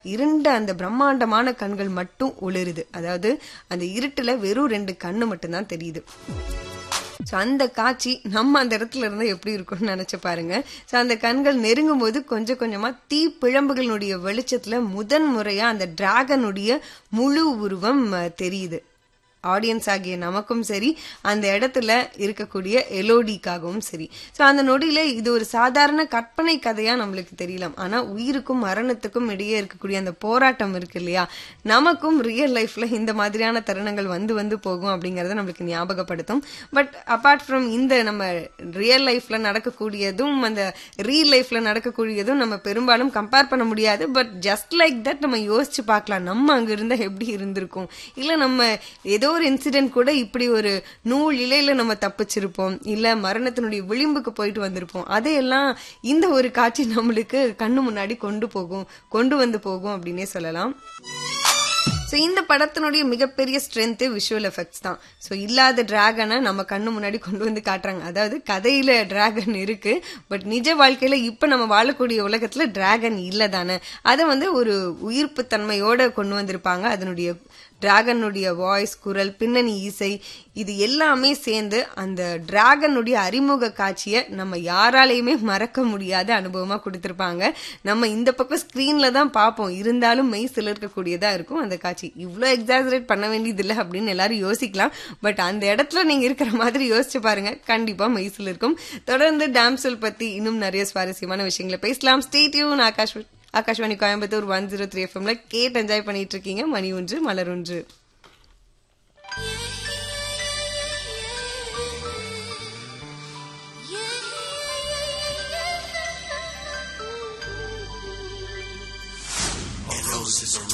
இருண்ட அந்த பிரம்மாண்டமான கண்கள் மட்டும் ஒளிருது அதாவது அந்த இருட்டுல வெறும் ரெண்டு கண்ணு மட்டும்தான் தெரியுது ஸோ அந்த காட்சி நம்ம அந்த இடத்துல இருந்து எப்படி இருக்கும்னு நினைச்சு பாருங்க ஸோ அந்த கண்கள் நெருங்கும் போது கொஞ்சம் கொஞ்சமா தீ பிழம்புகளுடைய வெளிச்சத்துல முதன் முறையா அந்த டிராகனுடைய முழு உருவம் அஹ், தெரியுது ஆடியன்ஸ் ஆகிய நமக்கும் சரி அந்த இடத்துல இருக்கக்கூடிய எலோடிக்காகவும் சரி ஸோ அந்த நொடியில இது ஒரு சாதாரண கற்பனை கதையா நம்மளுக்கு தெரியலாம் ஆனா உயிருக்கும் மரணத்துக்கும் இடையே இருக்கக்கூடிய அந்த போராட்டம் இருக்கு இல்லையா நமக்கும் ரியல் லைஃப்ல இந்த மாதிரியான தருணங்கள் வந்து வந்து போகும் அப்படிங்கறத நம்மளுக்கு ஞாபகப்படுத்தும் பட் அபார்ட் ஃப்ரம் இந்த நம்ம ரியல் லைஃப்ல நடக்கக்கூடியதும் அந்த ரீல் லைஃப்ல நடக்கக்கூடியதும் நம்ம பெரும்பாலும் கம்பேர் பண்ண முடியாது பட் ஜஸ்ட் லைக் தட் நம்ம யோசிச்சு பார்க்கலாம் நம்ம அங்க இருந்தா எப்படி இருந்திருக்கும் இல்ல நம்ம ஏதோ ஒரு இன்சிடென்ட் கூட இப்படி ஒரு நூல் இலையில நம்ம தப்பிச்சிருப்போம் இல்ல மரணத்தினுடைய விளிம்புக்கு போயிட்டு வந்திருப்போம் அதையெல்லாம் இந்த ஒரு காட்சி நம்மளுக்கு கண்ணு முன்னாடி கொண்டு போகும் கொண்டு வந்து போகும் அப்படின்னே சொல்லலாம் ஸோ இந்த படத்தினுடைய மிகப்பெரிய ஸ்ட்ரென்த்து விஷுவல் எஃபெக்ட்ஸ் தான் ஸோ இல்லாத டிராகனை நம்ம கண்ணு முன்னாடி கொண்டு வந்து காட்டுறாங்க அதாவது கதையில டிராகன் இருக்கு பட் நிஜ வாழ்க்கையில இப்போ நம்ம வாழக்கூடிய உலகத்துல டிராகன் இல்லை தானே அதை வந்து ஒரு உயிர்ப்பு தன்மையோட கொண்டு வந்திருப்பாங்க அதனுடைய டிராகனுடைய வாய்ஸ் குரல் பின்னணி இசை இது எல்லாமே சேர்ந்து அந்த டிராகனுடைய அறிமுக காட்சியை நம்ம யாராலையுமே மறக்க முடியாத அனுபவமா கொடுத்திருப்பாங்க நம்ம இந்த பக்கம் ஸ்கிரீன்ல தான் பார்ப்போம் இருந்தாலும் மெய் சிலிர்க்கக்கூடியதா இருக்கும் அந்த காட்சி இவ்வளோ எக்ஸாசரேட் பண்ண வேண்டியதில்லை அப்படின்னு எல்லாரும் யோசிக்கலாம் பட் அந்த இடத்துல நீங்க இருக்கிற மாதிரி யோசிச்சு பாருங்க கண்டிப்பா மெய் சிலிர்க்கும் தொடர்ந்து டாம்சல் பத்தி இன்னும் நிறைய சுவாரஸ்யமான விஷயங்களை பேசலாம் stay tuned Akash Akashvani Coimbatore one zero three எஃப்எம்ல கேட் என்ஜாய் பண்ணிட்டு இருக்கீங்க மணி ஒன்று மலர் ஒன்று Roses are